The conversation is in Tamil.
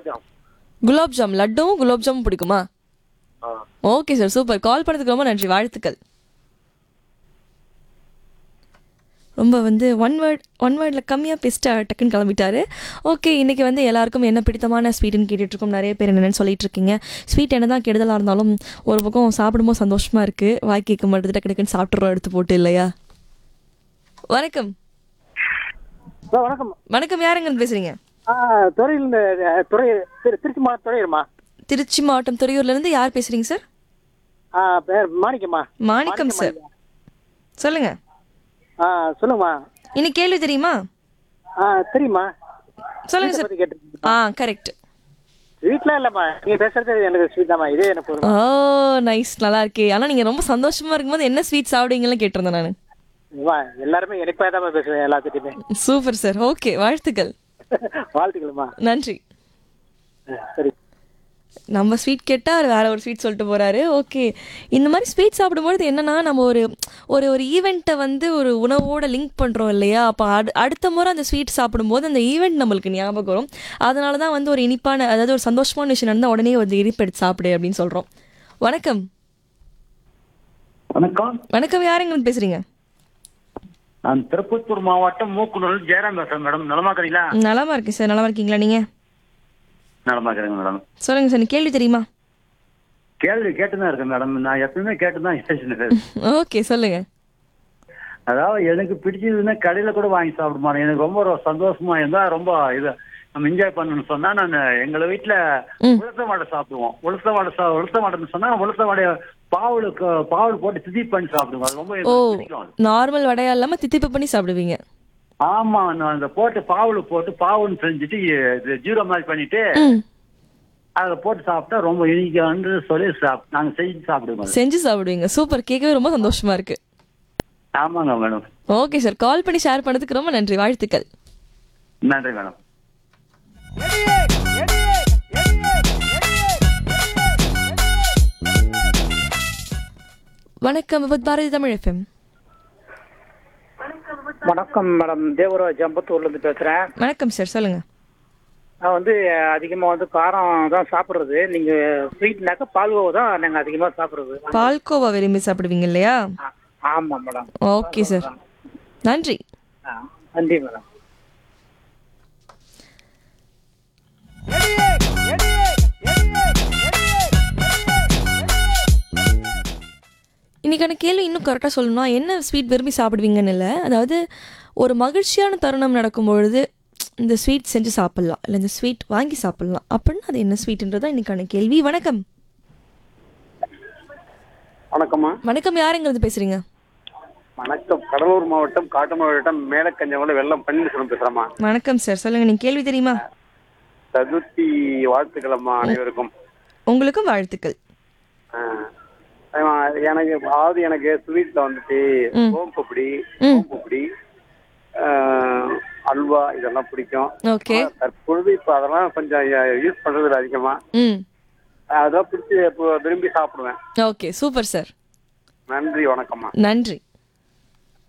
குலாப் ஜாம் குலாப் ஜாம் லட்டும் குலாப் ஜாமும் பிடிக்குமா ஆ ஓகே சார் சூப்பர் கால் பண்ணதுக்கு ரொம்ப நன்றி வாழ்த்துக்கள் ரொம்ப வந்து ஒன் வேர்ட் ஒன் வேர்டில் கம்மியாக பேசிட்டு டக்குன்னு கிளம்பிட்டாரு ஓகே இன்றைக்கி வந்து எல்லாருக்கும் என்ன பிடித்தமான ஸ்வீட்டுன்னு கேட்டுட்ருக்கோம் நிறைய பேர் என்னென்னு சொல்லிட்டு இருக்கீங்க ஸ்வீட் என்ன தான் கெடுதலாக இருந்தாலும் ஒரு பக்கம் சாப்பிடும்போது சந்தோஷமாக இருக்குது வாய் கேட்க மாட்டேது டக்கு டக்குன்னு சாப்பிட்றோம் எடுத்து போட்டு இல்லையா வணக்கம் சார் வணக்கம் வணக்கம் யாருங்க பேசுகிறீங்க ஆ துறையிலிருந்து அஹ், துறை திரு திருச்சி மாவட்ட துறையம்மா திருச்சி மாவட்டம் துறையூர்லேருந்து யார் பேசுகிறீங்க சார் ஆ பேர் மாணிக்கம்மா மாணிக்கம் சார் சொல்லுங்கள் ஆ சொல்லுங்கம்மா இன்னைக்கு கேள்வி தெரியுமா ஆ தெரியுமா சொல்லுங்கள் சார் பற்றி கேட்டு ஆ கரெக்ட் வீட்டில் இல்லைம்மா நீங்கள் பேசுறது எனக்கு ஸ்வீட் தாம்மா இதே எனக்கு ஒரு ஓ நைஸ் நல்லா இருக்கே ஆனா நீங்க ரொம்ப சந்தோஷமா இருக்கும்போது என்ன ஸ்வீட் சாப்பிடுவீங்கன்னு கேட்டிருந்தேன் நான் வா, எல்லாருமே எனக்காக தான் பேசுவேன் எல்லாத்துட்டையுமே சூப்பர் சார் ஓகே வாழ்த்துக்கள் வாழ்த்துக்கள்மா நன்றி சரி நம்ம ஸ்வீட் கேட்டால் அவர் வேற ஒரு ஸ்வீட் சொல்லிட்டு போறாரு ஓகே இந்த மாதிரி ஸ்வீட் சாப்பிடும்போது என்னன்னா நம்ம ஒரு ஒரு ஒரு ஈவெண்ட்டை வந்து ஒரு உணவோட லிங்க் பண்ணுறோம் இல்லையா அப்போ அடு அடுத்த முறை அந்த ஸ்வீட் சாப்பிடும்போது அந்த ஈவெண்ட் நம்மளுக்கு ஞாபகம் வரும் அதனால தான் வந்து ஒரு இனிப்பான அதாவது ஒரு சந்தோஷமான விஷயம் நடந்தால் உடனே வந்து இனிப்பு எடுத்து சாப்பிடு அப்படின்னு சொல்கிறோம் வணக்கம் வணக்கம் வணக்கம் யாருங்க பேசுறீங்க நான் திருப்பத்தூர் மாவட்டம் மூக்குனூர் ஜெயராம் பேசுறேன் மேடம் நலமா இருக்கிறீங்களா நலமா இருக்கேன் சார் நலமா இருக்கீங்களா நீங்க நலமா இருக்கிறேங்க மேடம் சொல்லுங்க சார் கேள்வி தெரியுமா கேள்வி கேட்டுதான் இருக்கேன் மேடம் நான் எப்பவுமே கேட்டுதான் பேசுனேன் ஓகே சொல்லுங்க அதாவது எனக்கு பிடிச்சதுன்னா கடையில கூட வாங்கி சாப்பிட மாட்டேன் எனக்கு ரொம்ப ஒரு சந்தோஷமா இருந்தா ரொம்ப இது நம்ம என்ஜாய் பண்ணணும்னு சொன்னா நான் எங்களை வீட்டுல ம். உளுத்த வடை சாப்பிடுவோம் உளுத்த வடை சா உளுத்த வடைன்னு சொன்னா உளுத்த வடைய பாவலுக்கு பாவல் போட்டு திதி பண்ணி சாப்பிடுவோம் அது ரொம்ப ஓ எனக்கு பிடிக்கும் அது. நார்மல் வடையா இல்லாம தித்திப்பு பண்ணி சாப்பிடுவீங்க ஆமா நான் அந்த போட்டு பாவலு போட்டு பாவல்னு செஞ்சுட்டு இது ஜீரோ மாதிரி பண்ணிட்டு ம் அதில் போட்டு சாப்பிட்டா ரொம்ப இனிக்கான்னு சொல்லி சாப் நாங்கள் செஞ்சு சாப்பிடுவோம் அது. செஞ்சு சாப்பிடுவீங்க சூப்பர் கேட்கவே ரொம்ப சந்தோஷமா இருக்கு ஆமாங்க மேடம் ஓகே சார் கால் பண்ணி ஷேர் பண்ணதுக்கு ரொம்ப நன்றி வாழ்த்துக்கள் நன்றி மேடம் வணக்கம் விபத் பாரதி தமிழ் எஃப்எம் வணக்கம் மேடம் தேவராஜ் அம்பத்தூர்ல இருந்து பேசுறேன் வணக்கம் சார் சொல்லுங்க நான் வந்து அதிகமா வந்து காரம் தான் சாப்பிடுறது நீங்க ஸ்வீட்னாக்க பால்கோவா தான் நாங்க அதிகமா சாப்பிடுறது பால்கோவா விரும்பி சாப்பிடுவீங்க இல்லையா ஆ, ஆமா மேடம் ஓகே சார் நன்றி ஆ, நன்றி மேடம் இன்னைக்கான கேள்வி இன்னும் கரெக்டாக சொல்லணும்னா என்ன ஸ்வீட் விரும்பி சாப்பிடுவீங்கன்னு இல்லை அதாவது ஒரு மகிழ்ச்சியான தருணம் நடக்கும் பொழுது இந்த ஸ்வீட் செஞ்சு சாப்பிட்லாம் இல்லை இந்த ஸ்வீட் வாங்கி சாப்பிட்லாம் அப்படின்னா அது என்ன ஸ்வீட்ன்றதா இன்னைக்கான கேள்வி வணக்கம் வணக்கம்மா வணக்கம் யாருங்கிறது பேசுறீங்க வணக்கம் கடலூர் மாவட்டம் காட்டு மாவட்டம் மேலக்கஞ்சமலை வெள்ளம் பன்னீர்செல்வம் பேசுறேம்மா வணக்கம் சார் சொல்லுங்க நீங்க கேள்வி தெரியுமா சதுர்த்தி வாழ்த்துக்களம்மா அனைவருக்கும் உங்களுக்கும் வாழ்த்துக்கள் ஆ. ஆமா, எனக்கு அதாவது எனக்கு ஸ்வீட்ல வந்துட்டு ம். ஓம்பப்படி ம். ஓம்பப்படி அல்வா இதெல்லாம் பிடிக்கும் ஓகே ஆனா, தற்பொழுது இப்ப அதெல்லாம் கொஞ்சம் யூஸ் பண்றது இல்ல அதிகமா ம் அதான் பிடிச்சி இப்போ விரும்பி சாப்பிடுவேன் ஓகே சூப்பர் சார் நன்றி வணக்கம்மா நன்றி